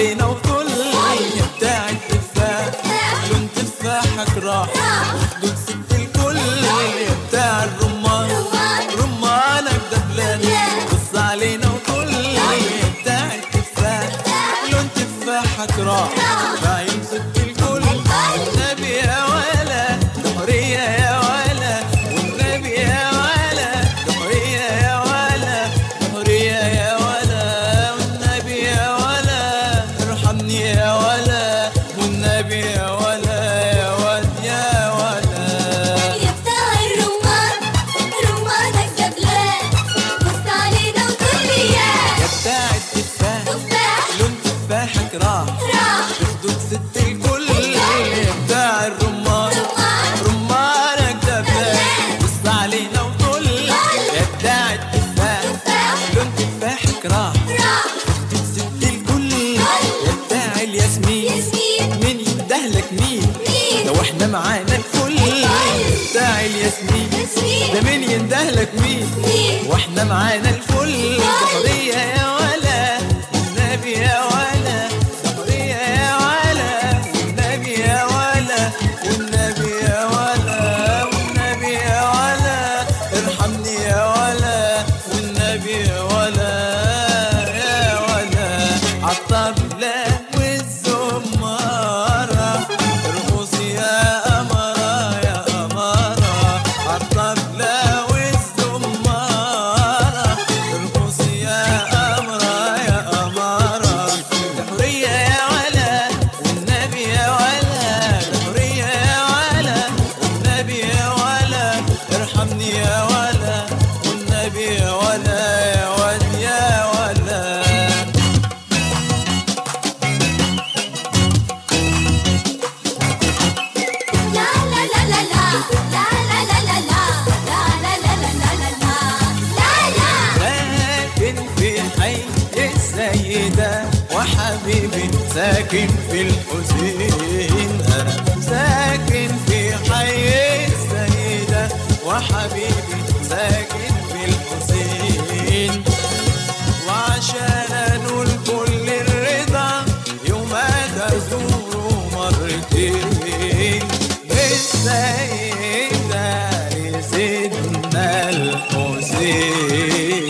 علينا وكل يا بتاع التفاح لون تفاحك راح وخدود ست الكل يا بتاع الرمان رمانك دبلان بص علينا وكل يا بتاع التفاح لون تفاحك راح بعين ست الكل والنبي يا ولا دهرية يا ولا والنبي يا ولا دهرية يا ولا دهرية يا ولا والنبي يا ولا ارحمني يا ولا والنبي يا ولا يا ولد يا ولا يا بتاع الرمان رمانك دبلان بص علينا وكل يا يا بتاع التفاح تفاح لون تفاحك راح راح تخدود ست الكل يا بتاع الرمان رمانك دبلان بص علينا وكل يا بتاع التفاح لون تفاحك راح راح تخدود ست الكل يا بتاع الياسمين ياسمين مين يندهلك مين مين لو احنا معانا الكل بتاع الياسمين ياسمين ده مين يندهلك مين مين واحنا معانا الكل ظهرية يا ولا والنبي يا ولا ظهرية يا ولا والنبي يا ولا والنبي يا ولا والنبي يا ولا ارحمني يا ولا والنبي يا ولا يا ولا عالطبلة والزمارة ارقصي يا أمارة يا أمارة عالطبلة والزمارة ارقصي يا أمارة يا أمارة دحورية يا ولا والنبي يا ولا دحورية يا ولا والنبي يا ولا ارحمني يا ولا والنبي يا ولا يا ولد يا ولا لا لا لا لا لا لا لا لا لا لا لا لا لا لا لا لا لا ساكن في حي السيدة وحبيبي ساكن في الحسين أنا ساكن في حي السيدة وحبيبي ساكن في الحسين وعشان أنول كل الرضا يوم تزور مرتين بالسيدة لسيدنا الحسين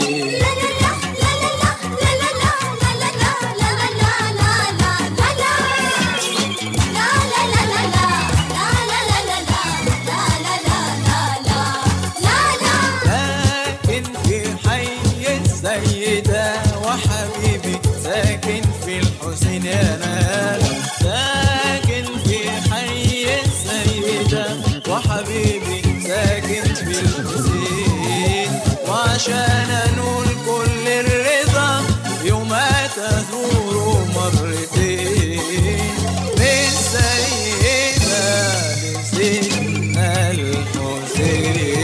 ساكن في حي السيدة وحبيبي ساكن في الحسين يا نال ساكن في حي السيدة وحبيبي ساكن في الحسين وعشان أنول كل الرضا يوم تزور مرتين من سيدة لسيدنا الحسين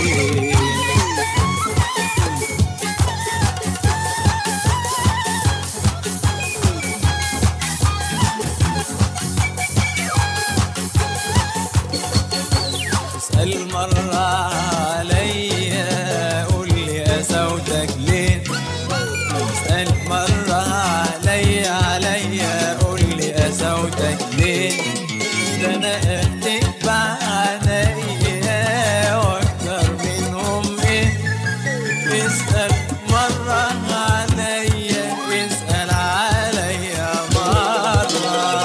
اسأل مرة عليا قول لي قسوتك ليه اسأل مرة عليا عليا قول لي قسوتك ليه ده انا اهتك عليا واكتر منهم ايه اسأل مرة عليا اسأل عليا مرة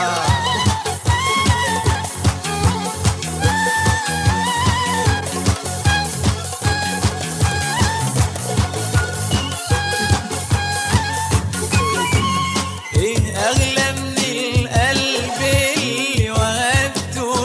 ايه اغلى من القلب اللي وهبته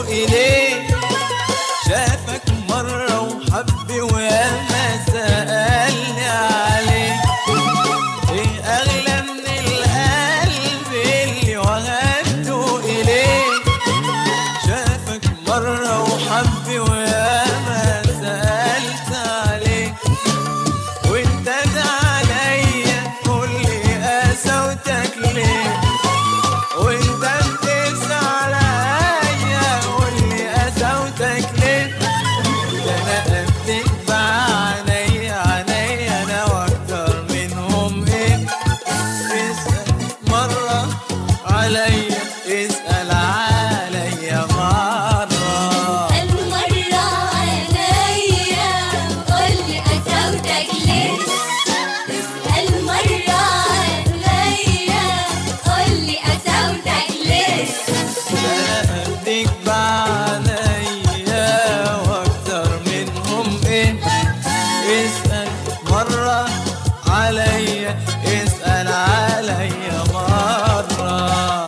عليا اسأل عليا مرة المرة عليا قولي أسودك ليه اسأل مرة عليا قولي أسودك ليه أديك بعليا واكتر منهم ايه اسأل مرة عليا اسأل عليا مرة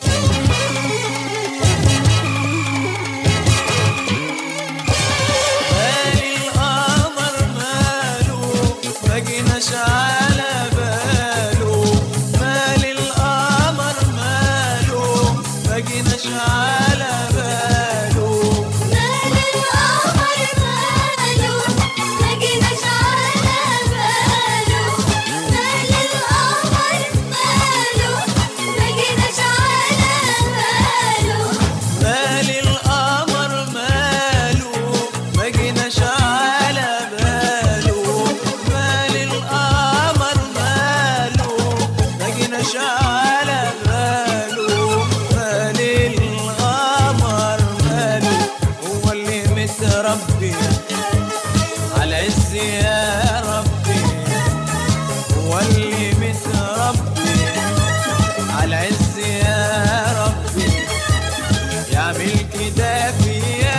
مالي القمر ماله ما جيناش على باله مالي القمر ماله ما جيناش على باله مال القمر ماله ما جيناش على باله مال القمر ماله ما جيناش على باله مالي القمر ماله ما جيناش على باله مالي القمر ماله ما جيناش على باله مالي القمر ماله هو اللي متربي على عز يا ربي هو اللي متربي على عز يا ربي يعمل كده فيا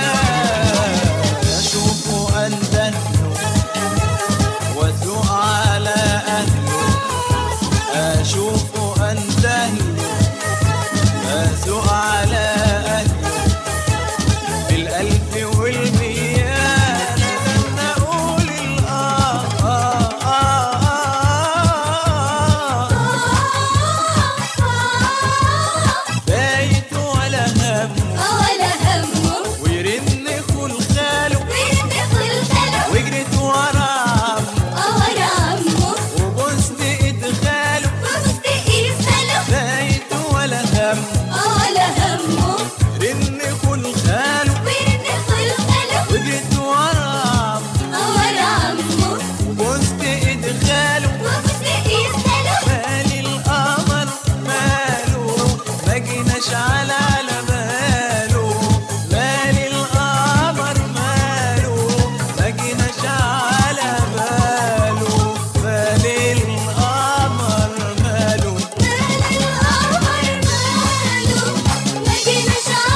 اشوفه اندهله واسوق على اهله اشوفه اندهله اسوق على اهله بالالف والمياه انا اقول الاه آه آه آه بايت ولا همه ولا همه ويرن كل خاله ويدخل خلو وجرت ورا عمه ورا عمه وبوست ادخاله وسط يسأله بايت ولا هم ولا همه رن كل خاله ويدخل خلو وجرت ورا عمه ورا عمه وبوست ادخاله وسط يسأله مالي القمر ماله ما جيناش على على باله مالي القمر ماله ما جيناش على باله مالي القمر ماله مال القمر ماله ما جيناش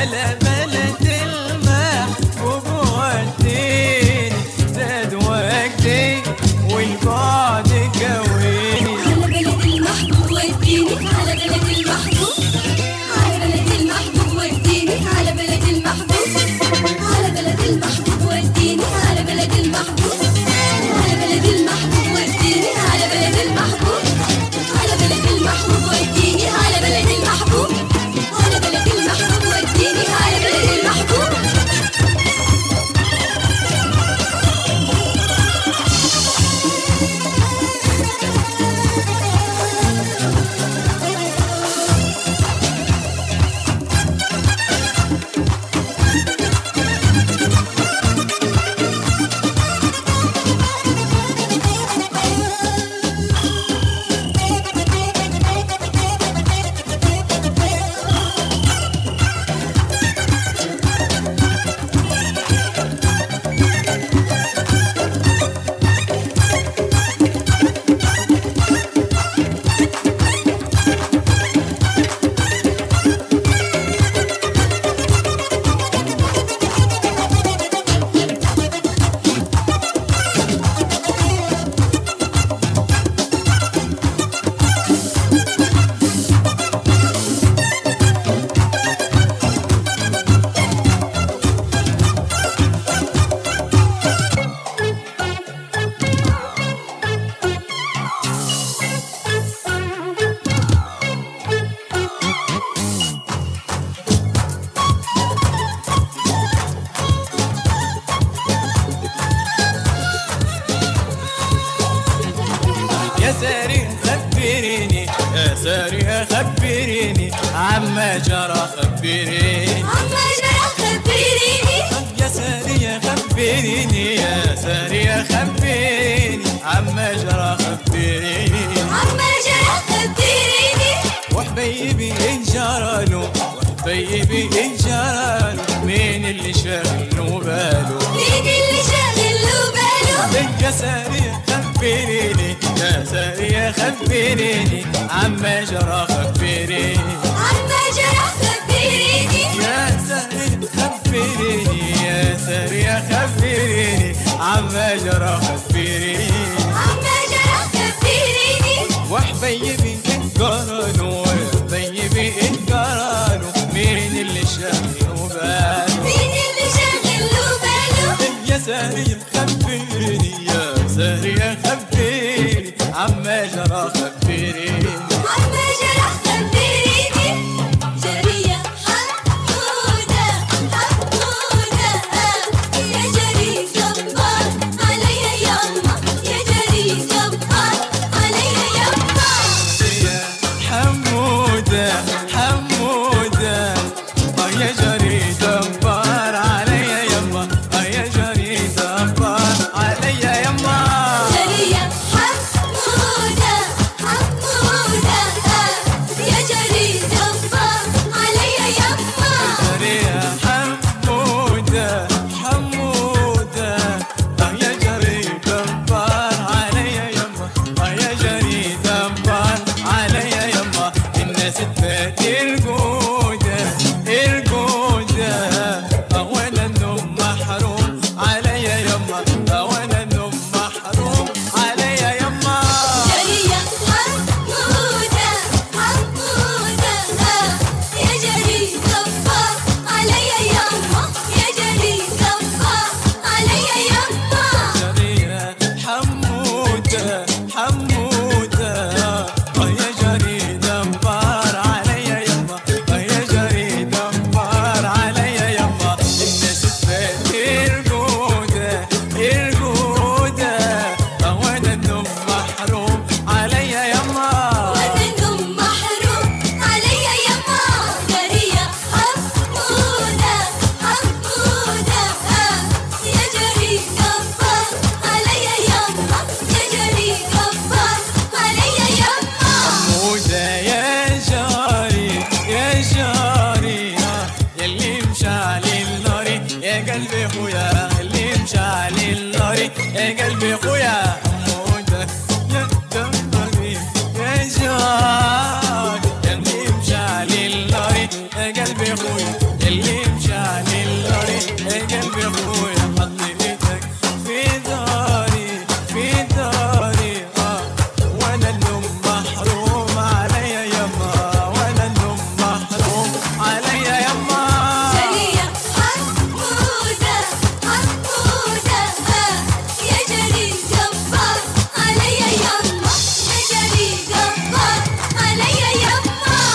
على بلد المحبوب وديني زاد وقتي والبعد كويني على بلد المحبوب وديني على بلد المحبوب على بلد المحبوب وديني على بلد المحبوب على بلد المحبوب وديني على بلد المحبوب على بلد المحبوب وديني على بلد المحبوب على بلد المحبوب وديني على بلد المحبوب على بلد المحبوب وديني على بلد المحبوب يا ساري خبريني يا ساري خبريني عما جرى خبريني عما جرى خبريني يا ساري خبريني يا ساري خبريني عما جرى خبريني عما جرى خبريني وحبيبي إن جراله وحبيبي إن جراله مين اللي شاغل باله مين اللي شاغل له باله يا ساري خبريني يا ساري خبريني عما جرى خبريني عما جرى خبريني يا ساري خبريني يا ساري خبريني عما جرى خبريني عما جرى خبريني وحبيبي إن قرانو وحبيبي إن قرانو مين اللي شاغل باله مين اللي شاغل له باله يا ساري خبريني يا ساري خبريني عما جرى خبريني عما جرى خبريني جرية حمودة حمودة يا جري جبار عليا يما يا جري جبار عليا يما يا حمودة حمودة آه يا جري دبار عليا يما آه يا جري دبار عليا يما جرية حمودة حمودة يا جري جبار عليا يما جري يا حمودة حمودة آه يا جري دبار عليا يما آه يا جري دبار عليا يما الناس تفات الجودة الجودة آه وانا النوم محروم عليا يما آه وانا النوم محروم عليا يما جرية حمودة حمودة يا جري جبار عليا يما يا جري جبار عليا يما جريرة حمودة حمودة آه يا جري دبار عليا يما آه يا جري دبار عليا يما الناس تفات الجودة الجودة آه وانا النوم محروم عليا يما ومنهم محروم عليا يما جرية حمودة حمودة يا جري جبار عليا يما يا جري جبار عليا يما حمودة يا جاري يا جاري يلي مشعل الناري يا قلبي خويا اللي مشعل الناري يا قلبي خويا حمودة يا جاري يا جاري يلي مشعل الناري يا قلبي خويا اللي مشعل الطريق يا قلبي اخويا حط ايدك في داري في داري اه وانا النوم محروم عليا يما وانا النوم محروم عليا يما جرية حمودة حمودة يا جري جبار عليا يما يا جري جبار عليا يما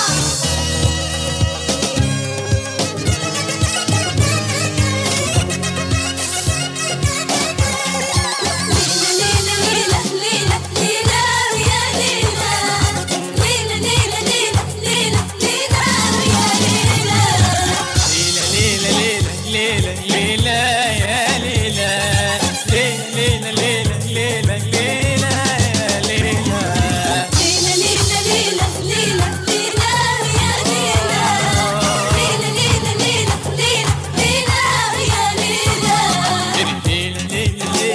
ليلة ليلة ليلة ليلة يا ليلى ليلة ليلة ليلة ليلة ليلة يا ليلى ليلة ليلة ليلة ليلة يا ليلى ليلة ليلة ليلة ليلة يا ليلى ليلى ليلى ليلى ليلى ليلى يا ليلى ليلى ليلى ليلى ليلى ليلى يا ليلى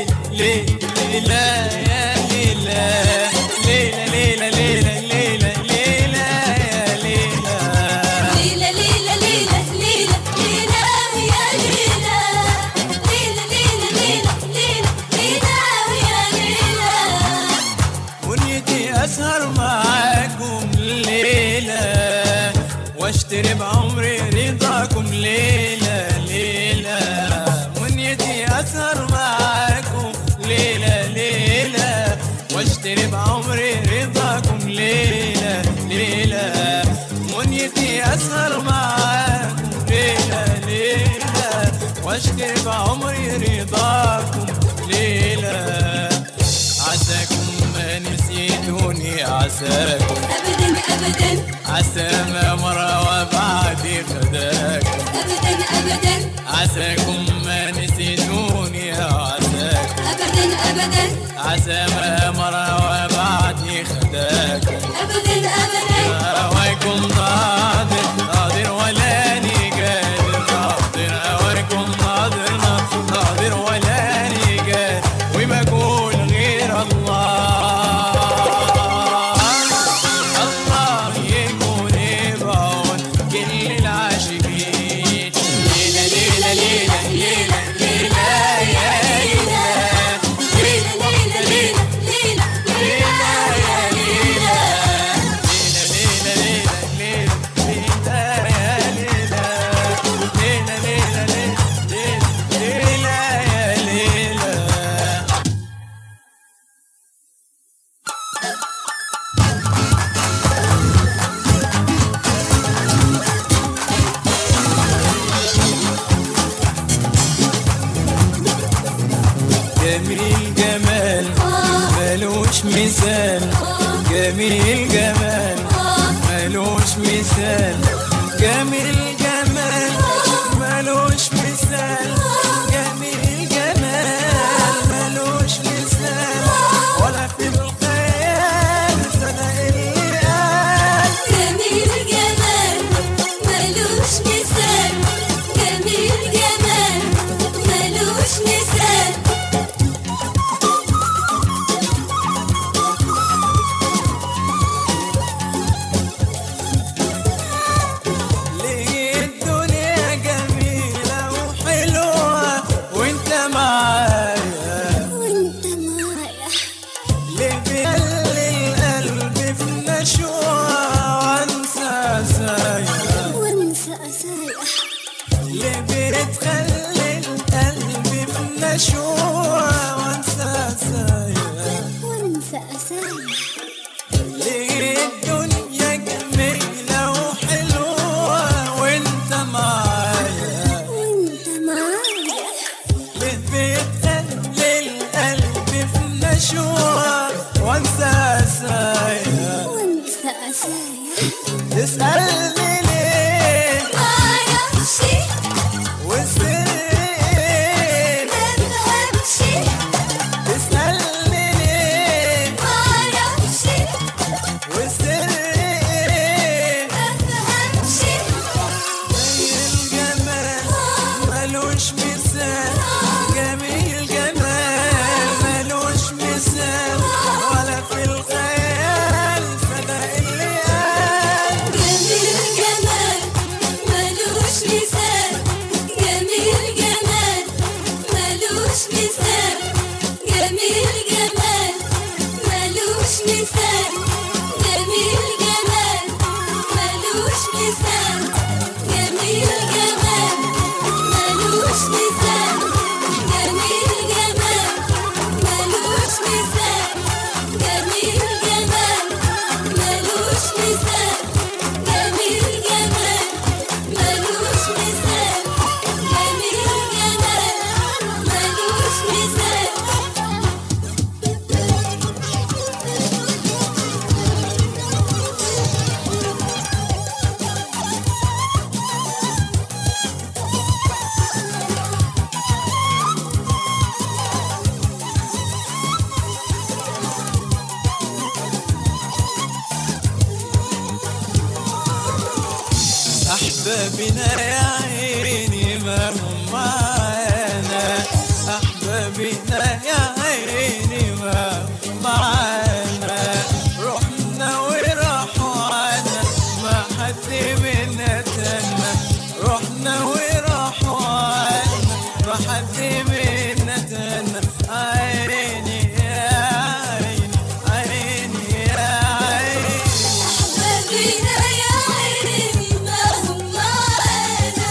ليلى ليلى ليلى ليلى ليلى يا ليلى ليلى ليلى ليلى ليلى ليلى يا ليلى ونيتي اسهر معاكم ليلة واشتري بعمري رضاكم ليلة ليلة ونيتي اسهر معاكم ليلة ليلة واشتري بعمري رضاكم ليلة ليلة ونيتي اسهر معاكم ليلة ليلة واشتري بعمري رضاكم ليلة عساكم ما نسيتوني عساكم ابدا ابدا عسى ما مرة وبعدي خداكم ابدا ابدا عساكم ما نسيتوني عساكم ابدا ابدا عسى ما مرة وبعدي خداكم ابدا ابدا هواكم قادر قادر ولا ني قادر قادر هواكم قادر قادر ولا ني قادر وبقول غير الله الله يكون يبعون كل العاشقين ليلة ليلة ليلة ليلة ليلة يا ليلة ليلى ليلى ليلى ليلى ليلى جميل جمال ملوش مثال جميل جمال ملوش مثال جميل جمال ملوش مثال جميل جمال ملوش مثال ولا في الخيال صدق اللي قال جميل جمال ملوش مثال جميل جمال ملوش مثال ليه الدنيا جميلة وحلوة وانت معايا وانت معايا ليه بيخلي القلب في نشوة وانسى سايا وانسى اسايا ليه بتخلي القلب في نشوة وانسى سايا وانسى اسايا ليه الدنيا جميلة وحلوة وانت معايا وانت معايا ليه بتخلي القلب في نشوة وانسى سايا وانسى اسايا تسألني ليه معرفش وسرين مفهمش تسألني ليه معرفش أحبابنا يا عيني ما هم معانا أحبابنا يا عيني ما هم معانا رحنا وراحوا عنا ما حد منا تنا رحنا وراحوا عنا ما حد منا تنا عيني يا عيني عيني يا عيني أحبابنا يا عيني ما هم معانا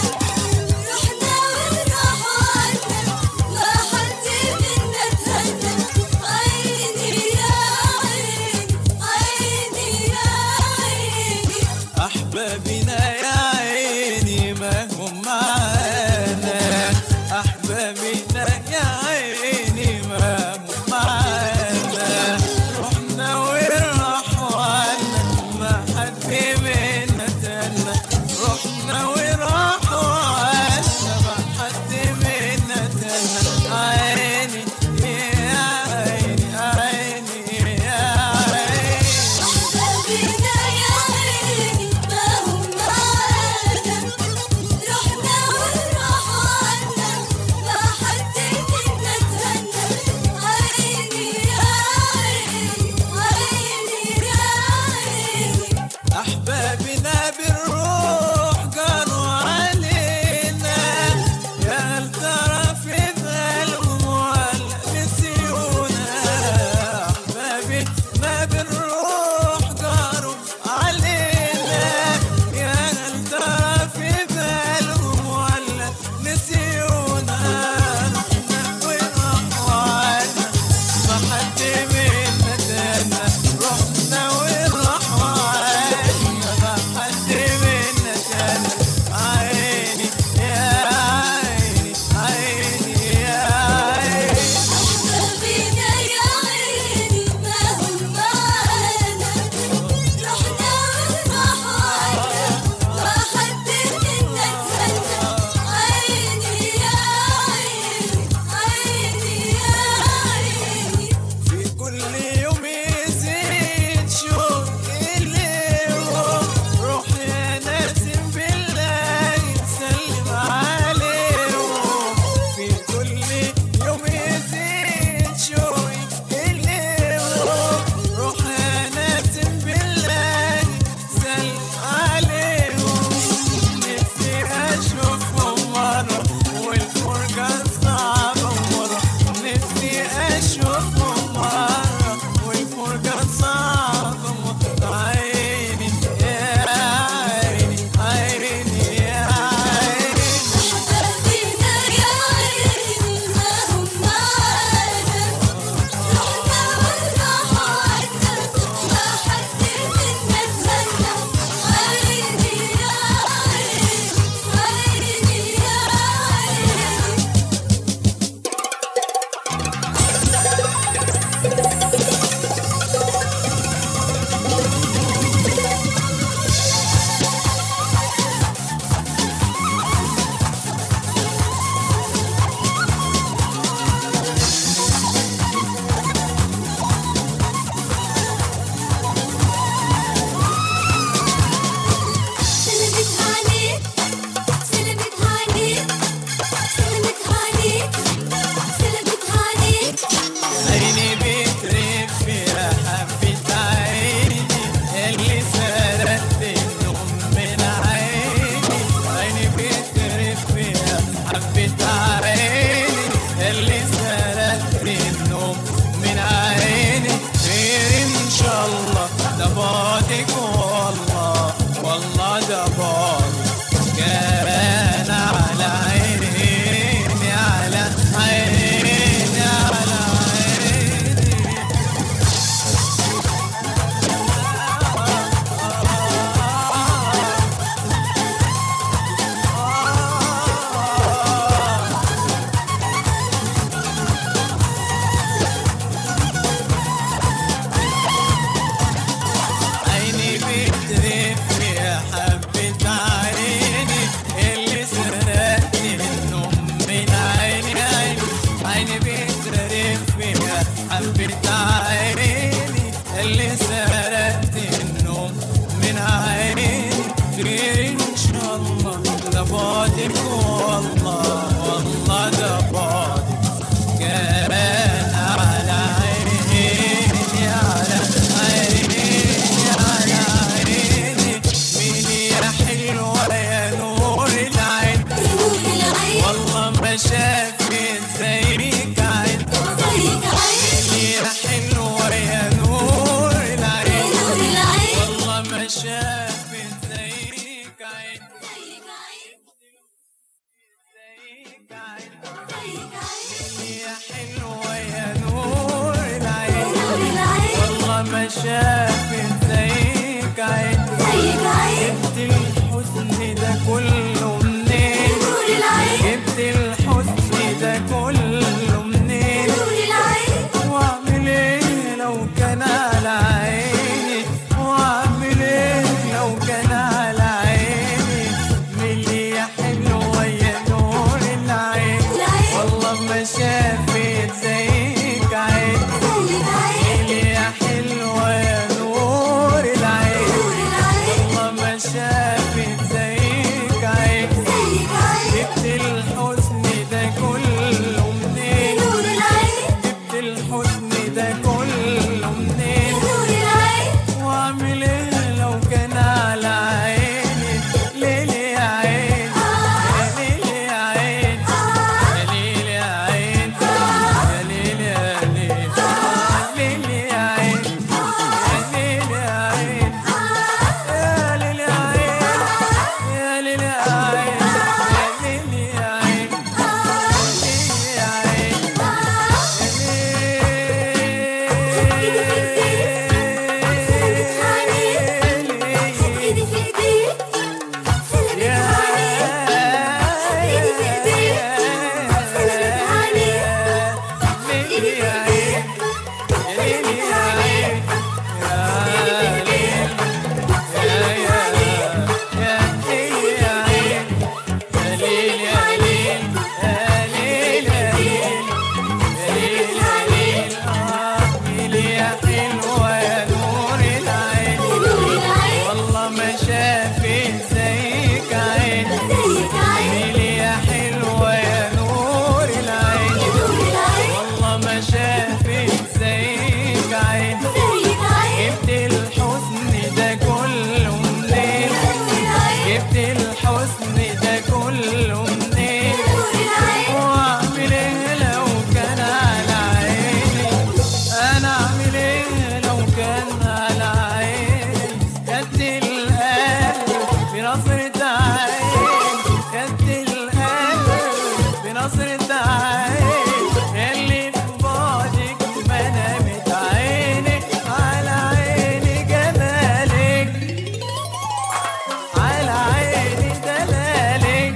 بعدك والله والله ده بعدك كمان على عيني على عيني على عيني مين يا حلوة يا نور العين نور العين والله ما شافت زيك عين زيك عين مين يا حلوة يا نور العين نور العين والله ما شافت زيك عين زيك عين زيك عين زيك عين يا حلوة يا نور العين نور العين والله ما شافت زيك عين زيك عين جبت الحزن ده كله منين نور العين جبت الحزن ده كله منين نور العين واعمل ايه لو كان على عيني واعمل ايه لو كان على عيني ملي يا حلوة يا نور العين العين. والله ما شافت زيك عين زيك عين ملي يا حلوة يا نور العين نور العين والله ما شافت زيك عين زيك عين جبت الحزن ده كله منين نور العين جبت الحزن ده كله منين نور العين واعمل ايه لو كان على عيني ليلي يا عين يا ليلي يا عين يا ليلي يا عين يا ليلي يا ليلي يا ليلي يا عين يا ليلي يا عين يا ليلي يا عين يا ليلي يا عين يا ليلي يا عين يا ليلي يا عين ايدي في ايديك سلمت عليك ايدي في ايديك سلمت عليك ايدي في ايديك سلمت عليك ايدي في ايديك نور العين والله ما شافت زيك عين زيك عين ليلي يا حلوة يا نور العين نور العين والله ما شافت زيك عين زيك عين جبت الحزن ده كله منين نور العين جبت الحزن ده كله منين نور العين واعمل ايه لو كان على عيني انا اعمل ايه لو كان على عيني كد القلب بنظرة عين كد القلب بنظرة عين اللي في بعدك ما نامت عيني على عيني جمالك على عيني دلالك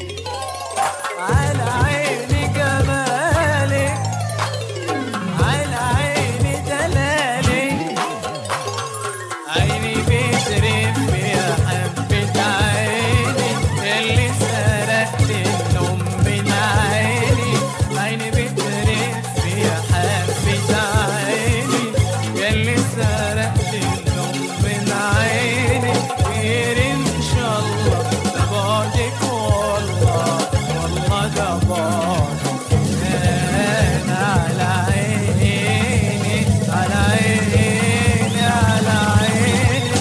على عيني جمالك على عيني دلالك عيني بترف يا حبة عيني اللي سرقت النوم من عيني عيني بترف يا حبة عيني اللي سرقت النوم من عيني خير ان شاء الله ده بعدك والله والله ده بعدك كان على عيني على عيني على عيني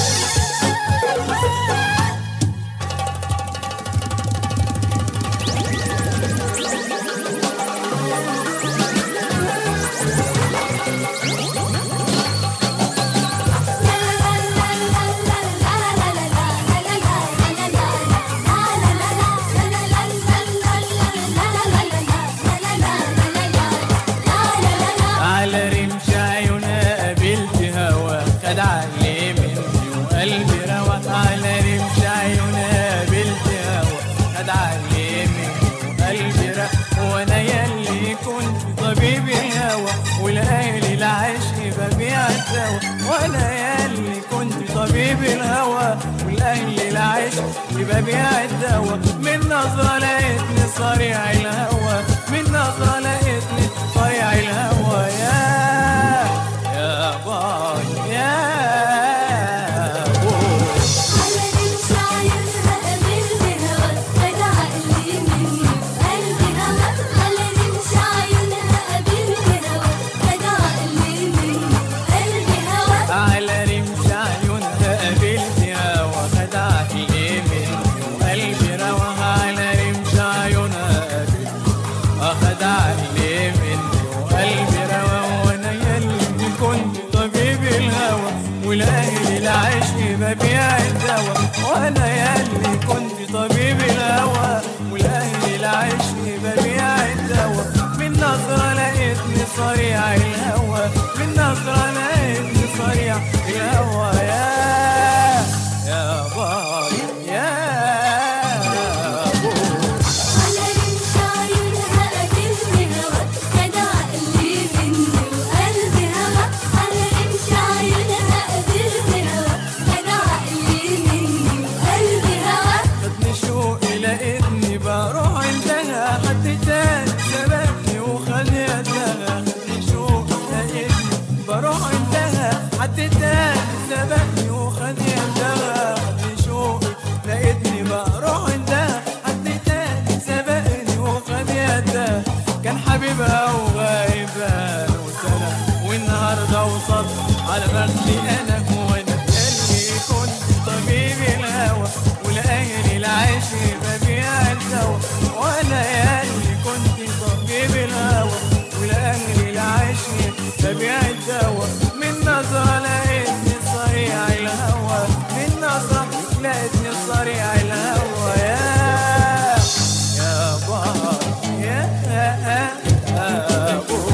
على رمش عيونها قابلت هوا خد علي مني وقلبي روى على رمش عيونها قابلت هوا خد علي مني وقلبي روى وانا يلي كنت طبيب الهوى والاهلي العشق ببيع الدوا وانا يلي كنت طبيب الهوى والاهلي العشق ببيع الدوا من نظرة لقيتني صريع الهوى من نظرة لقيتني صايع الهوى يا يا باي يا بوي. على رمش عيونها قابلت هوا خد صريع الهوى من نظرة لقيتني صريع الهوى يا يا باي يا بوي على رمش عيونها قتلني هوا خد عقلي مني وقلبي هوا على رمش عيونها قتلني هوا خد عقلي مني وقلبي هوا خدني شوقي لقيتني بروح عندها حد تاني سبقني وخد يدها خدني شوقي لقيتني بروح عندها حد تاني سبقني وخد يدها خدني شوقي لقيتني بروح عندها حد تاني سبقني وخد يدها كان حبيبها وغايبها وسنة والنهارده وصل على بختي انا وانا قلبي كنت طبيب الهوى ولأهلي العيش ببيع الدوا وانا ياللي كنت طبيب الهوى ولأهلي العيش ببيع الدوا من نظرة لقيتني صريع الهوى من نظرة لقيتني صريع الهوى يا يا بابا يا أبو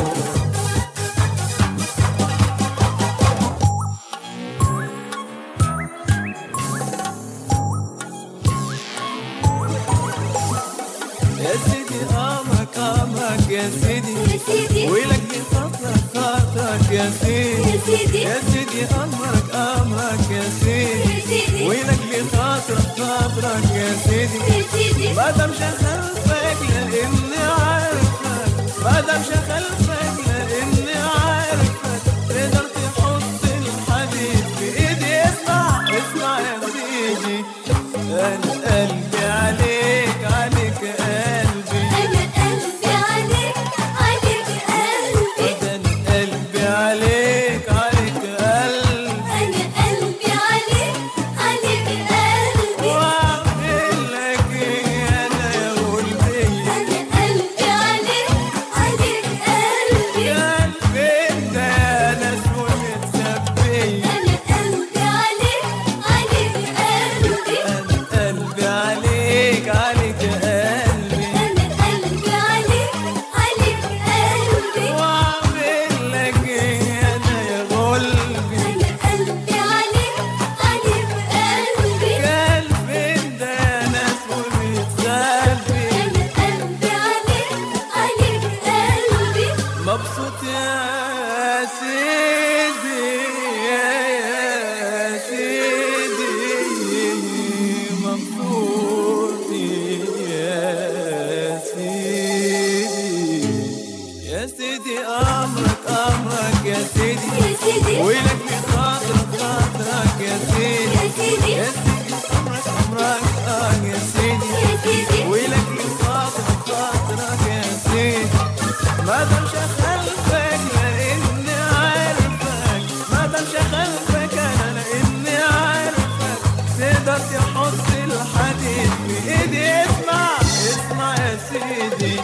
يا سيدي امرك امرك يا سيدي يا سيدي ويلك بخاطرك خاطرك يا سيدي يا سيدي يا سيدي امرك امرك يا سيدي يا سيدي ويلك بخاطرك خاطرك يا سيدي يا سيدي ما دام شغلتك لاني عارفك ما دام شغلتك لاني عارفك تقدر تحط الحديد بايدي اسمع اسمع يا سيدي انا قلبي عليك عليك قلبي أنا قلبي عليك عليك قلبي انا قلبي عليك عليك قلبي أنا قلبي عليك عليك قلبي واعمل لك ايه انا يا قلبي أنا قلبي عليك عليك قلبي قلبي ده يا ناس متسبيه أنا قلبي عليك عليك قلبي أنا قلبي عليك عليك قلبي أنا قلبي عليك عليك قلبي وأعمل لك إيه أنا يا قلبي أنا قلبي عليك عليك قلبي قلبي ده يا ناس وبيتخبي أنا قلبي عليك عليك قلبي مبسوط يا سيدي يا سيدي مبسوط يا سيدي يا سيدي أمرك أمرك يا سيدي يا سيدي ويلك بخاطرك خاطرك يا سيدي يا سيدي يا سيدي أمرك أمرك آه يا سيدي يا سيدي ويلك بخاطرك خاطرك يا سيدي ما دام شغلتك لاني عارفك ما دام شغلتك انا لاني عارفك تقدر تحط الحديد في ايدي اسمع اسمع يا سيدي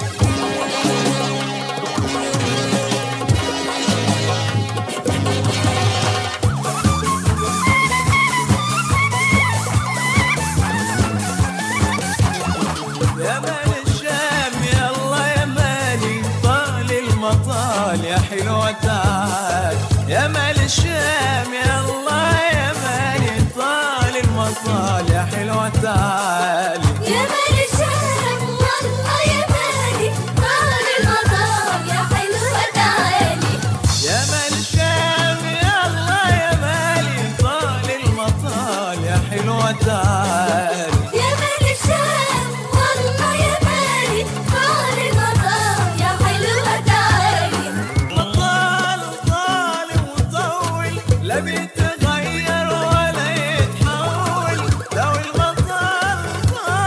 يا مال الشام يلا يا مالي طال المطال يا حلوة تعال يا مال الشام يلا يا مالي طال المطال يا حلوة تعال يا مال الشام والله يا مالي طال المطار يا حلوة تعالي يا مال الشام يلا يا مالي طال المطال يا حلوة تعال يا مال الشام والله يا مالي طال المطار يا حلوة تعالي مطال طال وطول لا بيتغير ولا يتحول لو المطال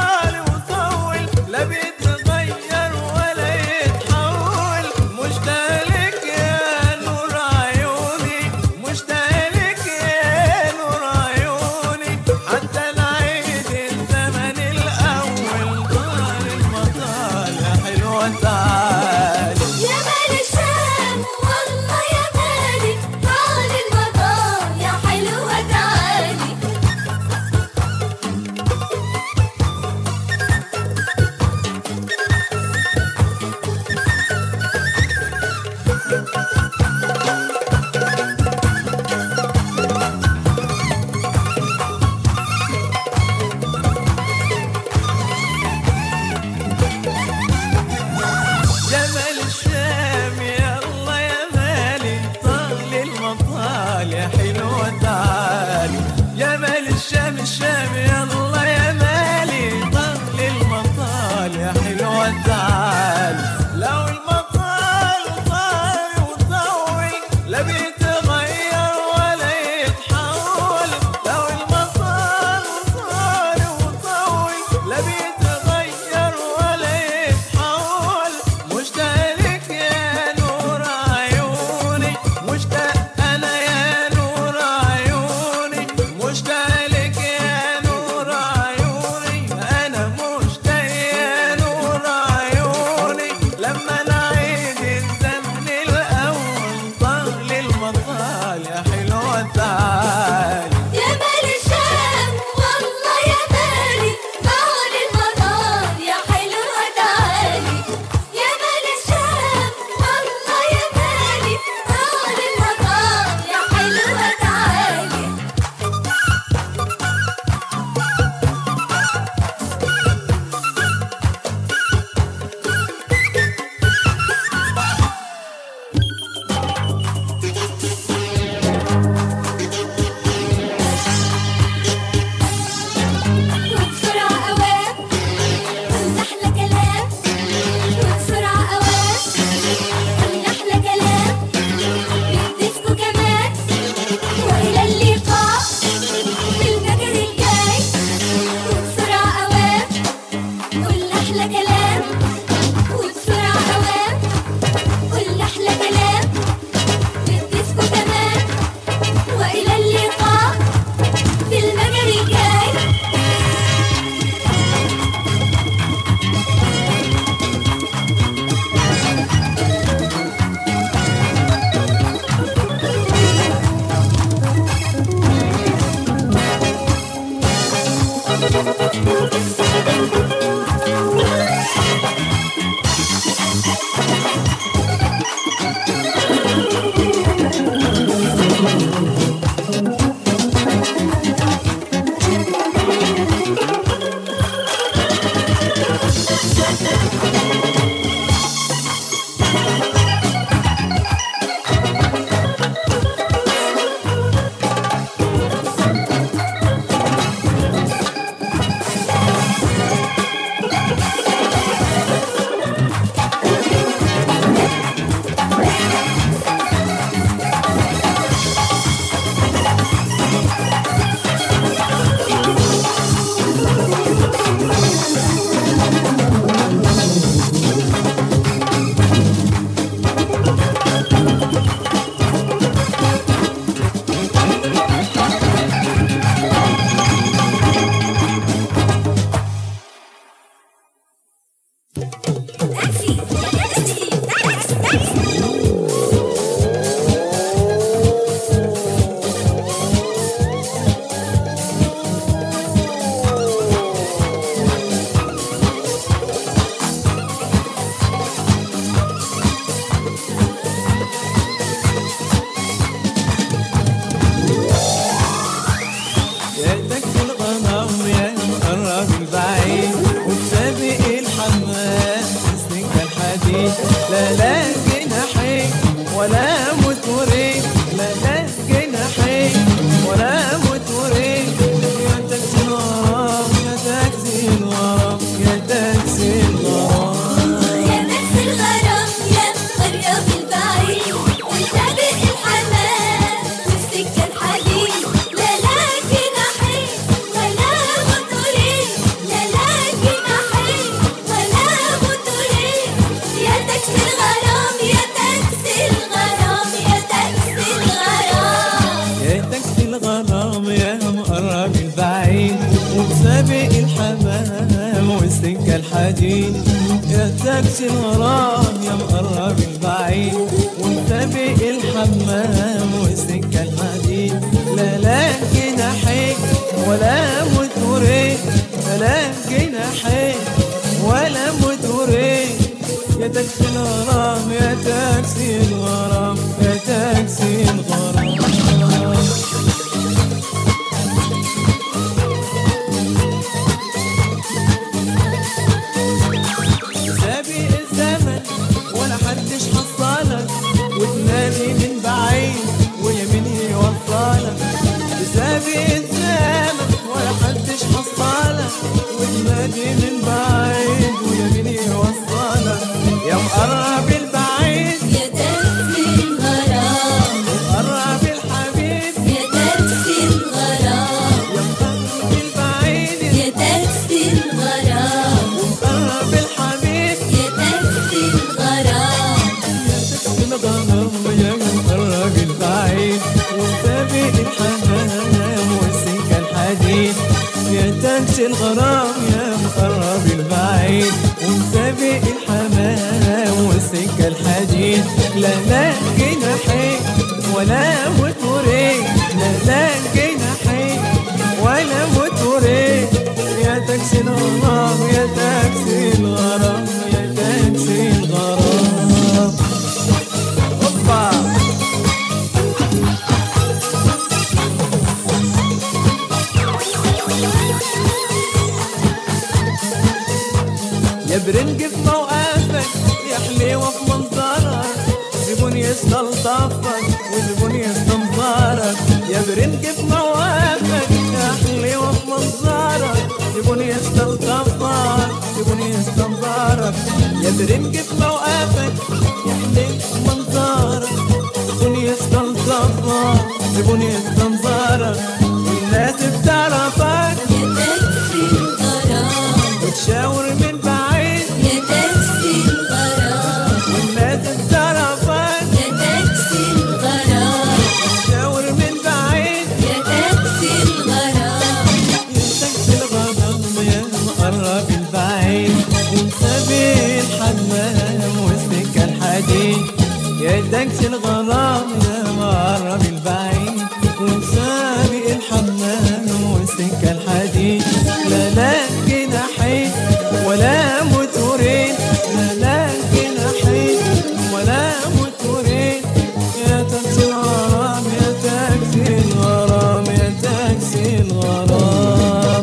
تعال لو المقال طاري وطوي لا بيتغير ولا يتحول لو المقال طاري وطوي لا بيتغير ولا يتحول مشتاق لك يا نور عيوني مشتاق انا يا نور عيوني مشتاق لك يا نور عيوني انا مشتاق يا نور عيوني لما نعيد الزمن الاول طال المطال يا حلوه تعالي يا مال الشام والله يا مالي طول المطار يا حلوة تعالي يا مال الشام والله يا مالي طول المطار يا حلوة تعالي وبسرعة أوام والأحلى كلام وبسرعة أوام والأحلى كلام بالديسكو كمان وإلى اللقاء في المجر الجاي وبسرعة أوام والأحلى كلام وبسرعة أوام والأحلى كلام بالديسكو كمان وإلى اللقاء في المجر الجاي تاكسي تاكسي تاكسي يا تكفي الغنم يا مقرب البعيد وتسابق الحمام تسلك الحديد لا لا جناحين ولا موتورين لا لا جناحين ولا موتورين يا تاكسي الغرام يا تاكسي الغرام يا تاكسي الغرام يا نفس الغرام يا مقرب البعيد وسابق الحمام والسكة الحديد لا لا جناحين ولا موتورين لا لا جناحين ولا موتورين يا تاكسي الغرام يا تاكسي الغرام يا تاكسي الغرام يا تاكسي الغرام يا مقرب البعيد وتسابق الحمام والسكة الحديد يا تاكسي الغرام يا مقرب البعيد وتسابق الحمام والسكة الحديد لا لا جناحين ولا موتورين لا جناحين ولا موتورين يا تاكسي الغرام يا تاكسي الغرام يا تاكسي الغرام سابق الزمن ولا حدش حصلك وتنادي من بعيد ويمين يوصلك سابق الزمن ولا حدش حصلك وتنادي من بعيد ويمين يوصلك تاكسي الغرام يا مقرب البعيد ومسابق الحمام والسكة الحديد لا لا جناحين ولا موتورين لا لا جناحين ولا موتورين يا تاكسي الغرام يا تاكسي الغرام يا تاكسي الغرام هوبا يا برنج في موقفك يا حليوة في منظرك زبون يستلطفك وزبون يستنظرك يا برنج في موقفك يا حليوة في منظرك زبون يستلطفك زبون يستنظرك يا برنج في موقفك يا حليوة في منظرك زبون يستلطفك زبون يستنظرك والناس بتعرفك يا تاكسي الغرام وتشاور من بعيد يا تاكسي الغرام والناس بتعرفك يا تاكسي الغرام تشاور من بعيد يا تاكسي الغرام يمسك الغضب يا مقرب البعيد ومسابق الحمام والسكة الحديد يا تاكسي الغرام يا مقرب البعيد ومسابق الحمام والسكة الحديد لا لا جناحين ولا موتورين لا لا جناحين ولا موتورين يا تاكسي الغرام يا تاكسي الغرام يا تاكسي الغرام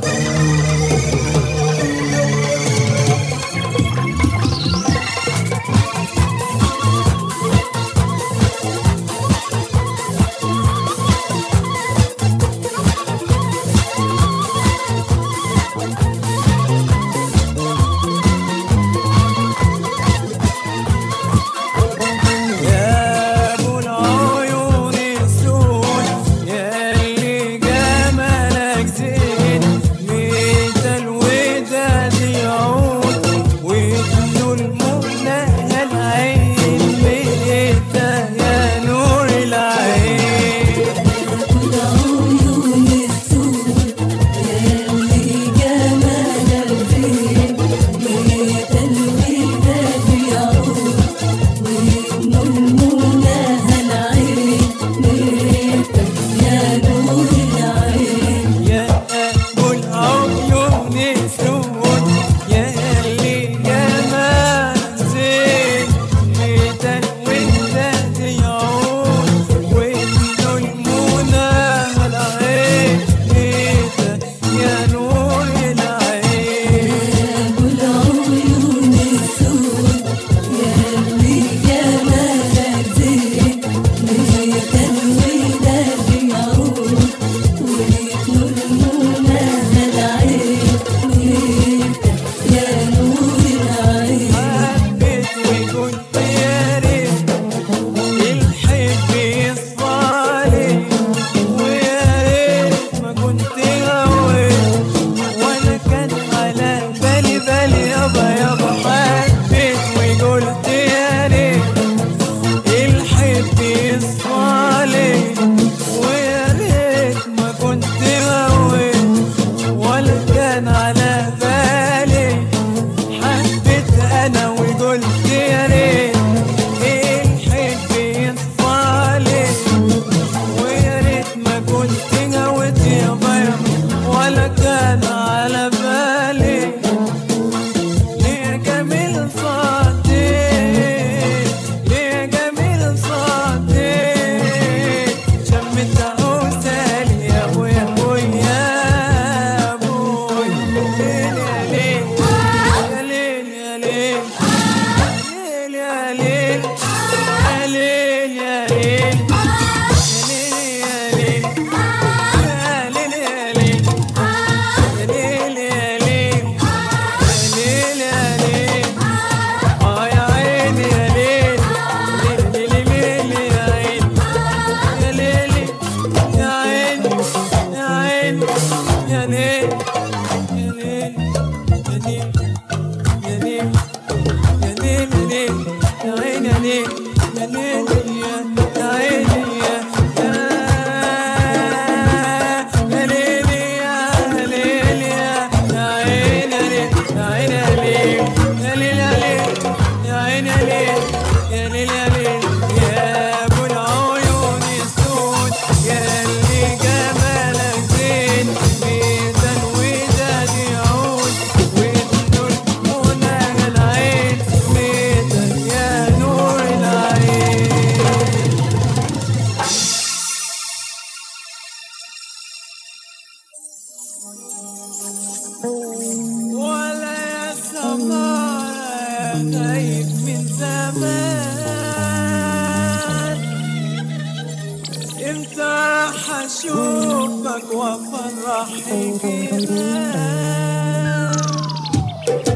غايب من زمان امتى حشوفك وافرح الجيران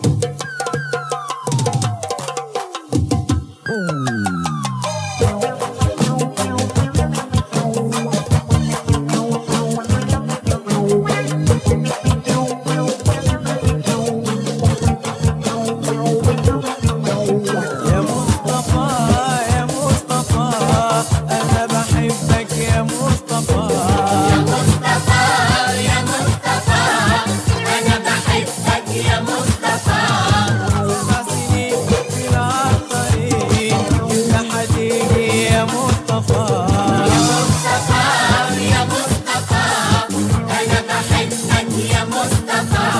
يا مصطفى يا مصطفى انا بحبك يا مصطفى مصطفى يا مصطفى أنا بحبك يا مصطفى سبع سنين في العطارين انت حتيجي يا مصطفى مصطفى يا مصطفى أنا بحبك يا مصطفى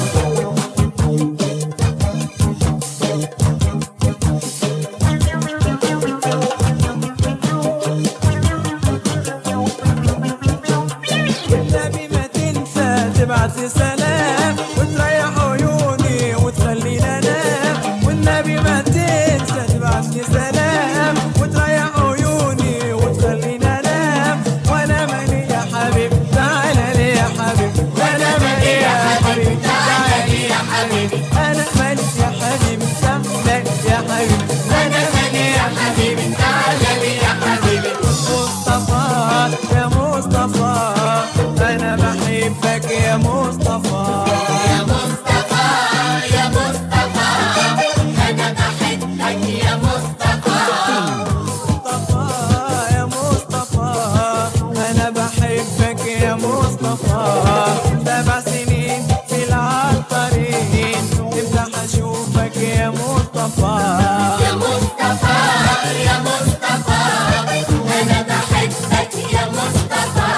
النبي ما تنسى تبعت لي سلام وتريح عيوني وتخليني انام والنبي ما تنسى تبعت لي سلام وتريح عيوني وتخليني انام وانا مالي يا حبيبي تعالى لي يا حبيبي وانا مالي يا حبيبي تعالى لي يا حبيبي انا مالي يا حبيبي تعالى يا حبيبي انا مالي يا حبيبي تعالى لي يا حبيبي مصطفى يا مصطفى انا بحبك يا مصطفى يا مصطفى يا مصطفى أنا بحبك يا مصطفى مصطفى يا مصطفى انا بحبك يا مصطفى سبع سنين في العطارين امتى حشوفك يا مصطفى يا مصطفى يا مصطفى أنا بحبك يا مصطفى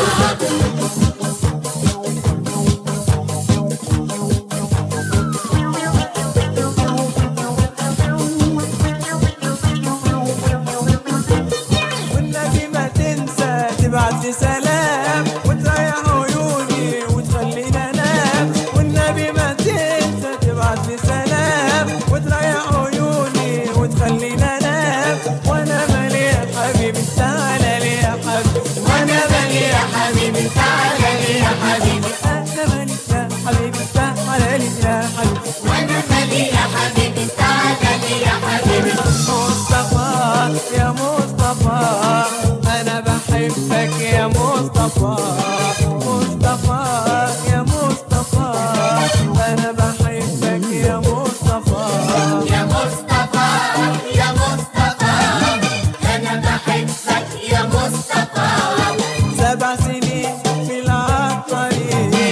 والنبي ما تنسى تبعت لي سلام وتريح عيوني وتخليني انام والنبي ما تنسى تبعت لي سلام وتريح عيوني وتخليني انام وانا مالي يا حبيبي تعالى لي يا حبيبي وانا مالي يا حبيبي تعالى لي يا حبيبي انا مالي يا حبيبي تعالى لي يا حبيبي وأنا مالي يا حبيبي تعالى لي يا حبيبي مصطفى يا مصطفى أنا بحبك يا مصطفى مصطفى يا مصطفى أنا بحبك يا مصطفى يا مصطفى يا مصطفى أنا بحبك يا مصطفى سبع سنين في العطارين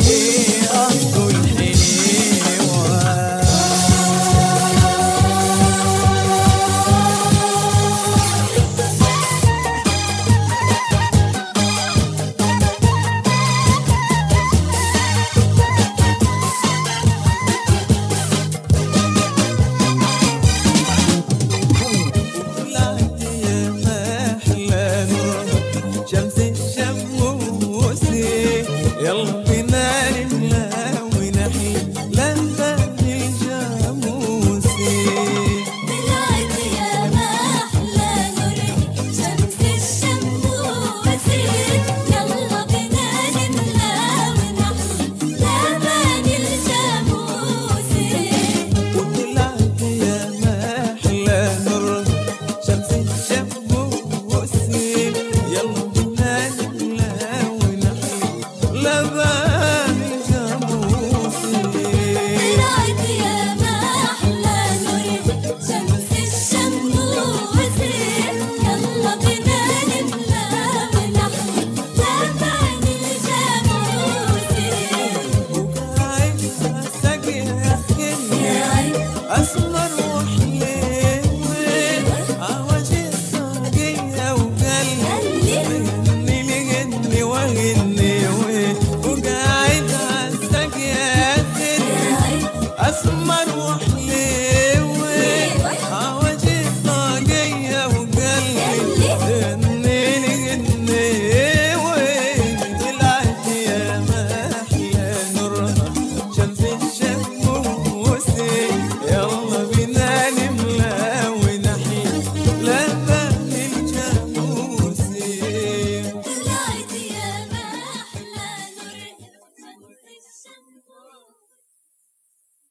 ايه اصله الحلوة طلعت يا محلى نور شمس الشموس يلا بينا نملى ونحيي لما الجاموس طلعت يا محلى نور شمس الشموس يلا بنا نملى ونحيي لبن الجاموس وطلعت يا محلى نور شمس الشموس يلا بينا نملى ونحيي لبن